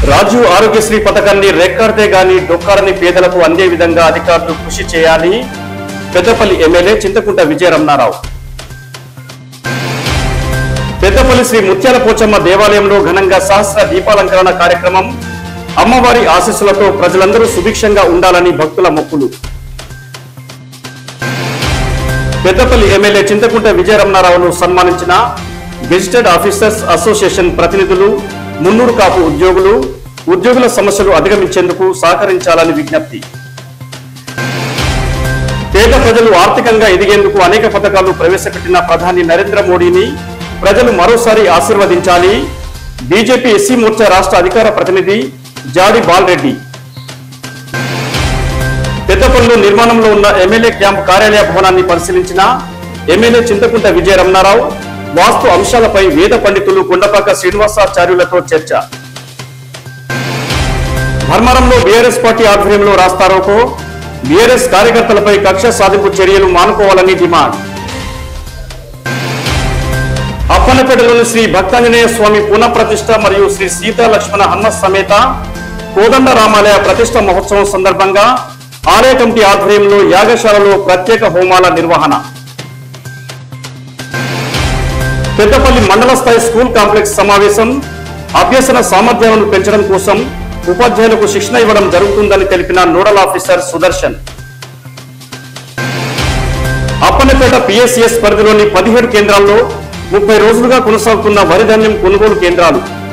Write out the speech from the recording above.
రాజు ఆరోగ్యశ్రీ పథకాన్ని రెక్కాడితే గాని డొక్కాడని పేదలకు అందే విధంగా అధికారులు కృషి చేయాలి పెద్దపల్లి ఎమ్మెల్యే చింతకుంట విజయరమణారావు పెద్దపల్లి శ్రీ ముత్యాల పోచమ్మ దేవాలయంలో ఘనంగా సహస్ర దీపాలంకరణ కార్యక్రమం అమ్మవారి ఆశీస్సులతో ప్రజలందరూ సుభిక్షంగా ఉండాలని భక్తుల మొక్కులు పెద్దపల్లి ఎమ్మెల్యే చింతకుంట విజయరమణారావును సన్మానించిన గెజిటెడ్ ఆఫీసర్స్ అసోసియేషన్ ప్రతినిధులు మున్నూరు కాపు ఉద్యోగులు ఉద్యోగుల సమస్యలు అధిగమించేందుకు సహకరించాలని విజ్ఞప్తి పేద ప్రజలు ఆర్థికంగా ఎదిగేందుకు అనేక పథకాలు ప్రవేశపెట్టిన ప్రధాని నరేంద్ర మోడీని ప్రజలు మరోసారి ఆశీర్వదించాలి బీజేపీ ఎస్సీ మోర్చా రాష్ట్ర అధికార ప్రతినిధి జాడి బాలరెడ్డి పెద్దపల్లిలో నిర్మాణంలో ఉన్న ఎమ్మెల్యే క్యాంప్ కార్యాలయ భవనాన్ని పరిశీలించిన ఎమ్మెల్యే చింతకుంట విజయ రమణారావు వాస్తు అంశాలపై వేద పండితులు కొండపాక శ్రీనివాసాచార్యులతో చర్చ ధర్మవరంలో బీఆర్ఎస్ పార్టీ ఆధ్వర్యంలో రాస్తారోకో బీఆర్ఎస్ కార్యకర్తలపై కక్ష సాధింపు చర్యలు మానుకోవాలని డిమాండ్ అప్పన్నపేటలోని శ్రీ భక్తాంజనేయ స్వామి పునఃప్రతిష్ఠ మరియు శ్రీ సీతా లక్ష్మణ హనుమ సమేత కోదండ రామాలయ ప్రతిష్ఠ మహోత్సవం సందర్భంగా ఆలయ కమిటీ ఆధ్వర్యంలో యాగశాలలో ప్రత్యేక హోమాల నిర్వహణ పెద్దపల్లి మండల స్థాయి స్కూల్ కాంప్లెక్స్ సమావేశం అభ్యసన సామర్థ్యాలను పెంచడం కోసం ఉపాధ్యాయులకు శిక్షణ ఇవ్వడం జరుగుతుందని తెలిపిన nodal officer Sudarshan Appannapeta PSCS పరిధిలోని పదిహేడు కేంద్రాల్లో ముప్పై రోజులుగా కొనసాగుతున్న వరి ధాన్యం కొనుగోలు కేంద్రాలు